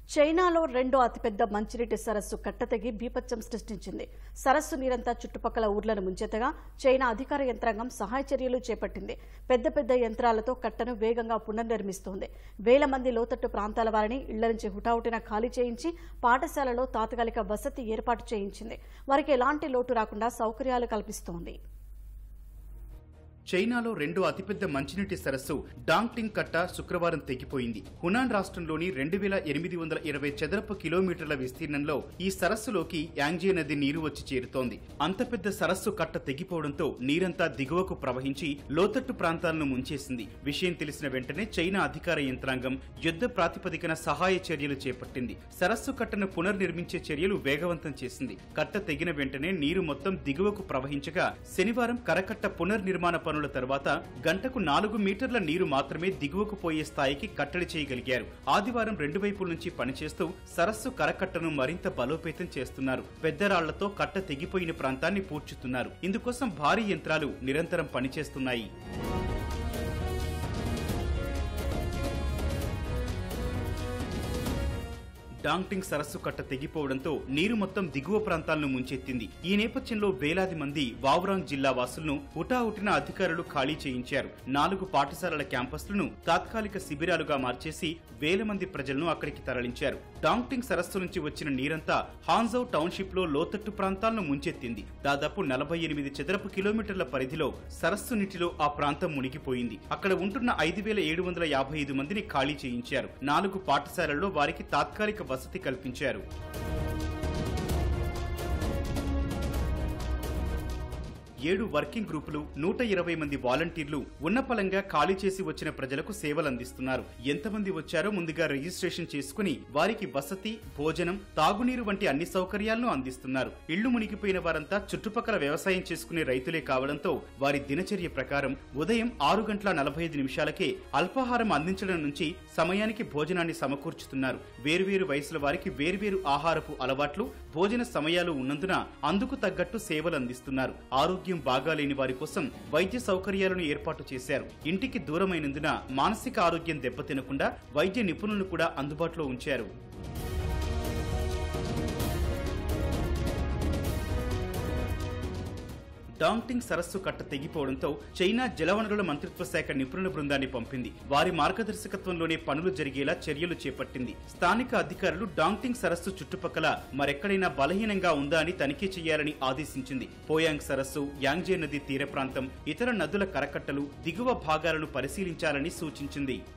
చైనాలో రెండో అతిపెద్ద మంచినీటి సరస్సు కట్టతెగి బీపత్యం సృష్టించింది సరస్సు నీరంతా చుట్టుపక్కల ఊర్లను ముంచెత్తగా చైనా అధికార యంత్రాంగం సహాయ చర్యలు చేపట్టింది పెద్ద పెద్ద యంత్రాలతో కట్టను వేగంగా పునర్నిర్మిస్తోంది వేల మంది లోతట్టు ప్రాంతాల వారిని ఇళ్ల నుంచి హుటాహుటిన ఖాళీ చేయించి పాఠశాలలో తాత్కాలిక వసతి ఏర్పాటు చేయించింది వారికి ఎలాంటి లోటు రాకుండా సౌకర్యాలు కల్పిస్తోంది చైనాలో రెండో అతిపెద్ద మంచినీటి సరస్సు డాంగ్టింగ్ కట్ట శుక్రవారం తెగిపోయింది హునాన్ రాష్ట్రంలోని రెండు వేల ఎనిమిది వందల ఇరవై చదరపు కిలోమీటర్ల విస్తీర్ణంలో ఈ సరస్సులోకి యాంగ్జే నది నీరు వచ్చి చేరుతోంది అంత పెద్ద సరస్సు కట్ట తెగిపోవడంతో నీరంతా దిగువకు ప్రవహించి లోతట్టు ప్రాంతాలను ముంచేసింది విషయం తెలిసిన వెంటనే చైనా అధికార యంత్రాంగం యుద్ధ ప్రాతిపదికన సహాయ చర్యలు చేపట్టింది సరస్సు కట్టను పునర్నిర్మించే చర్యలు వేగవంతం చేసింది కట్ట తెగిన వెంటనే నీరు మొత్తం దిగువకు ప్రవహించగా శనివారం కరకట్ట పునర్నిర్మాణ పనుల తర్వాత గంటకు నాలుగు మీటర్ల నీరు మాత్రమే దిగువకు పోయే స్థాయికి కట్టడి చేయగలిగారు ఆదివారం రెండు వైపుల నుంచి పనిచేస్తూ సరస్సు కరకట్టను మరింత బలోపేతం చేస్తున్నారు పెద్ద రాళ్లతో కట్ట తెగిపోయిన ప్రాంతాన్ని పూడ్చుతున్నారు ఇందుకోసం భారీ యంత్రాలు నిరంతరం పనిచేస్తున్నాయి డాంగ్టింగ్ సరస్సు కట్ట తెగిపోవడంతో నీరు మొత్తం దిగువ ప్రాంతాలను ముంచెత్తింది ఈ నేపథ్యంలో వేలాది మంది వావురాంగ్ జిల్లా వాసులను హుటాహుటిన అధికారులు ఖాళీ చేయించారు నాలుగు పాఠశాలల క్యాంపస్లను తాత్కాలిక శిబిరాలుగా మార్చేసి వేల మంది ప్రజలను అక్కడికి తరలించారు డాంగ్టింగ్ సరస్సు నుంచి వచ్చిన నీరంతా హాన్జౌ టౌన్షిప్ లో లోతట్టు ప్రాంతాలను ముంచెత్తింది దాదాపు నలభై ఎనిమిది చదరపు కిలోమీటర్ల పరిధిలో సరస్సు నీటిలో ఆ ప్రాంతం మునిగిపోయింది అక్కడ ఉంటున్న ఐదు వేల ఏడు వందల యాభై ఐదు మందిని ఖాళీ చేయించారు నాలుగు పాఠశాలల్లో వారికి తాత్కాలిక వసతి కల్పించారు ఏడు వర్కింగ్ గ్రూపులు నూట ఇరవై మంది వాలంటీర్లు ఉన్నపలంగా ఖాళీ చేసి వచ్చిన ప్రజలకు సేవలు అందిస్తున్నారు ఎంతమంది వచ్చారో ముందుగా రిజిస్ట్రేషన్ చేసుకుని వారికి వసతి భోజనం తాగునీరు వంటి అన్ని సౌకర్యాలను అందిస్తున్నారు ఇళ్లు మునిగిపోయిన వారంతా చుట్టుపక్కల వ్యవసాయం చేసుకునే రైతులే కావడంతో వారి దినచర్య ప్రకారం ఉదయం ఆరు గంటల నలభై ఐదు నిమిషాలకే అల్పాహారం అందించడం నుంచి సమయానికి భోజనాన్ని సమకూర్చుతున్నారు వేర్వేరు వయసుల వారికి వేర్వేరు ఆహారపు అలవాట్లు భోజన సమయాలు ఉన్నందున అందుకు తగ్గట్టు సేవలు అందిస్తున్నారు ఆరోగ్యం బాగాలేని వారి కోసం వైద్య సౌకర్యాలను ఏర్పాటు చేశారు ఇంటికి దూరమైనందున మానసిక ఆరోగ్యం దెబ్బతినకుండా వైద్య నిపుణులను కూడా అందుబాటులో ఉంచారు డాంగ్టింగ్ సరస్సు కట్ట తెగిపోవడంతో చైనా జలవనరుల మంత్రిత్వ శాఖ నిపుణుల బృందాన్ని పంపింది వారి మార్గదర్శకత్వంలోనే పనులు జరిగేలా చర్యలు చేపట్టింది స్థానిక అధికారులు డాంగ్టింగ్ సరస్సు చుట్టుపక్కల మరెక్కడైనా బలహీనంగా ఉందా అని తనిఖీ చేయాలని ఆదేశించింది పోయాంగ్ సరస్సు యాంగ్జే నది తీర ప్రాంతం ఇతర నదుల కరకట్టలు దిగువ భాగాలను పరిశీలించాలని సూచించింది